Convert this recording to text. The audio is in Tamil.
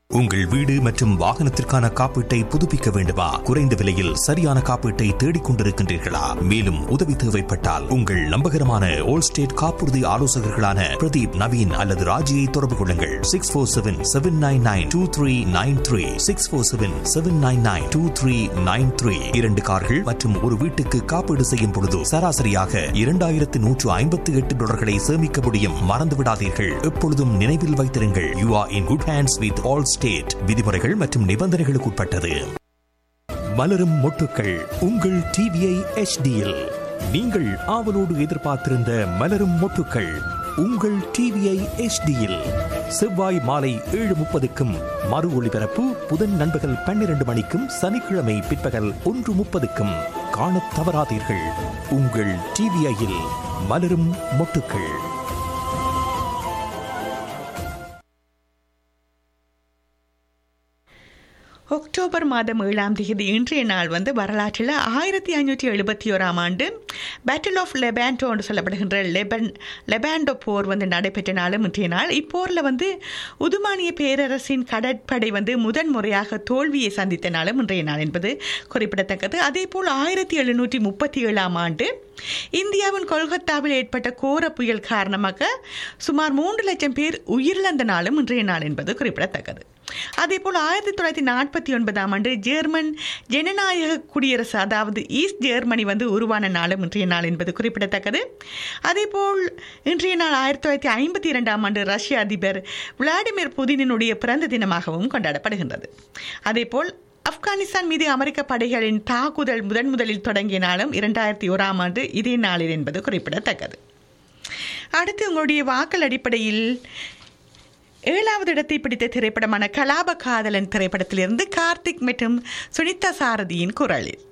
உங்கள் வீடு மற்றும் வாகனத்திற்கான காப்பீட்டை புதுப்பிக்க வேண்டுமா குறைந்த விலையில் சரியான காப்பீட்டை தேடிக் கொண்டிருக்கின்றீர்களா மேலும் உதவி தேவைப்பட்டால் உங்கள் நம்பகரமான ஓல் ஸ்டேட் காப்புறுதி ஆலோசகர்களான பிரதீப் நவீன் அல்லது ராஜியை தொடர்பு கொள்ளுங்கள் six four seven seven nine nine two three nine three six four seven seven nine nine two three nine three இரண்டு கார்கள் மற்றும் ஒரு வீட்டுக்கு காப்பீடு செய்யும் பொழுது சராசரியாக இரண்டாயிரத்து நூற்று ஐம்பத்தி எட்டு டாலர்களை சேமிக்க முடியும் மறந்து விடாதீர்கள் எப்பொழுதும் நினைவில் வைத்திருங்கள் you are in good hands with all state விதிமுறைகள் மற்றும் நிபந்தனைகளுக்கு உட்பட்டது மலரும் மொட்டுக்கள் உங்கள் டிவிஐ எச்டியில் நீங்கள் ஆவலோடு எதிர்பார்த்திருந்த மலரும் மொட்டுக்கள் உங்கள் டிவிஐ எச்டியில் செவ்வாய் மாலை ஏழு முப்பதுக்கும் மறு ஒளிபரப்பு புதன் நண்பகல் பன்னிரண்டு மணிக்கும் சனிக்கிழமை பிற்பகல் ஒன்று முப்பதுக்கும் காணத் தவறாதீர்கள் உங்கள் டிவிஐயில் மலரும் மொட்டுக்கள் அக்டோபர் மாதம் ஏழாம் தேதி இன்றைய நாள் வந்து வரலாற்றில் ஆயிரத்தி ஐநூற்றி எழுபத்தி ஓராம் ஆண்டு பேட்டில் ஆஃப் லெபாண்டோ என்று சொல்லப்படுகின்ற லெபன் லெபாண்டோ போர் வந்து நடைபெற்ற நாளும் இன்றைய நாள் இப்போரில் வந்து உதுமானிய பேரரசின் கடற்படை வந்து முதன் முறையாக தோல்வியை சந்தித்த நாளும் இன்றைய நாள் என்பது குறிப்பிடத்தக்கது அதேபோல் ஆயிரத்தி எழுநூற்றி முப்பத்தி ஏழாம் ஆண்டு இந்தியாவின் கொல்கத்தாவில் ஏற்பட்ட கோர புயல் காரணமாக சுமார் மூன்று லட்சம் பேர் உயிரிழந்த நாளும் இன்றைய நாள் என்பது குறிப்பிடத்தக்கது அதேபோல் ஆயிரத்தி தொள்ளாயிரத்தி நாற்பத்தி ஒன்பதாம் ஆண்டு ஜெர்மன் ஜனநாயக குடியரசு அதாவது ஈஸ்ட் ஜெர்மனி வந்து உருவான நாளும் இன்றைய நாள் என்பது குறிப்பிடத்தக்கது அதேபோல் இன்றைய நாள் ஆயிரத்தி தொள்ளாயிரத்தி ஐம்பத்தி இரண்டாம் ஆண்டு ரஷ்ய அதிபர் விளாடிமிர் புதினினுடைய பிறந்த தினமாகவும் கொண்டாடப்படுகின்றது அதேபோல் ஆப்கானிஸ்தான் மீது அமெரிக்க படைகளின் தாக்குதல் முதன் முதலில் தொடங்கிய நாளும் இரண்டாயிரத்தி ஓராம் ஆண்டு இதே நாளில் என்பது குறிப்பிடத்தக்கது அடுத்து உங்களுடைய வாக்கள் அடிப்படையில் ஏழாவது இடத்தை பிடித்த திரைப்படமான கலாப காதலன் திரைப்படத்திலிருந்து கார்த்திக் மற்றும் சுனிதா சாரதியின் குரலில்